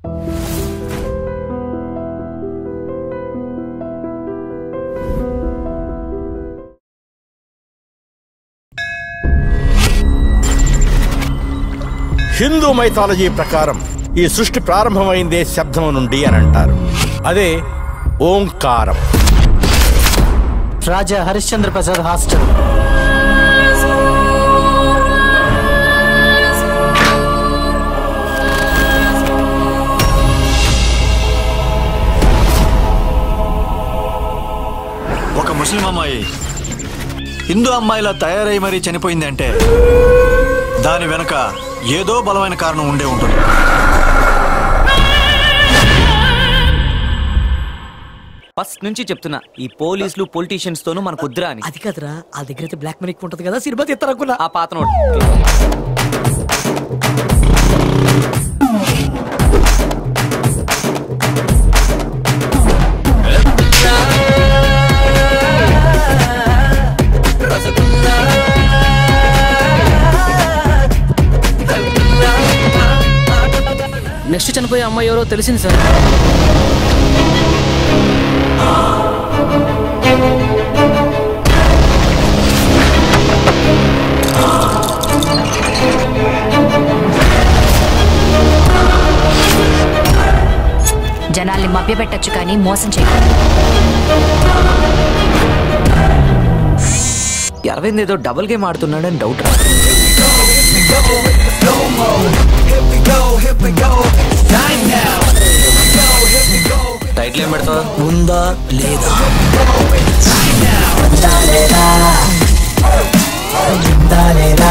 Hindu mythology ప్రకారం ఈ సృష్టి ప్రారంభమైందే శబ్దం నుండి అని అంటారు అదే ఓంకారం రాజా హరిశ్చంద్ర ప్రసాద్ హాస్టల్ ఒక ముస్లిం అమ్మాయి హిందూ అమ్మాయిలా తయారై మరీ చనిపోయింది అంటే దాని వెనక ఏదో బలమైన కారణం ఉండే ఉంటుంది ఫస్ట్ నుంచి చెప్తున్నా ఈ పోలీసులు పొలిటీషియన్స్ తోనూ మనకు వద్దురా అని అది కదరా ఆ దగ్గర అయితే బ్లాక్ మనీ ఎక్కువ ఉంటది కదా సినిమా తీస్తారనుకున్నా ఆ పాత నోట్ నెక్స్ట్ చనిపోయే అమ్మాయి ఎవరో తెలిసింది సార్ జనాల్ని మభ్యపెట్టొచ్చు కానీ మోసం చేయకూడదు అరవింద్ ఏదో డబుల్ గేమ్ ఆడుతున్నాడని డౌట్ రా టైటిల్ ఏం పెడతావు ఉందా లేదా ఉందా లేదా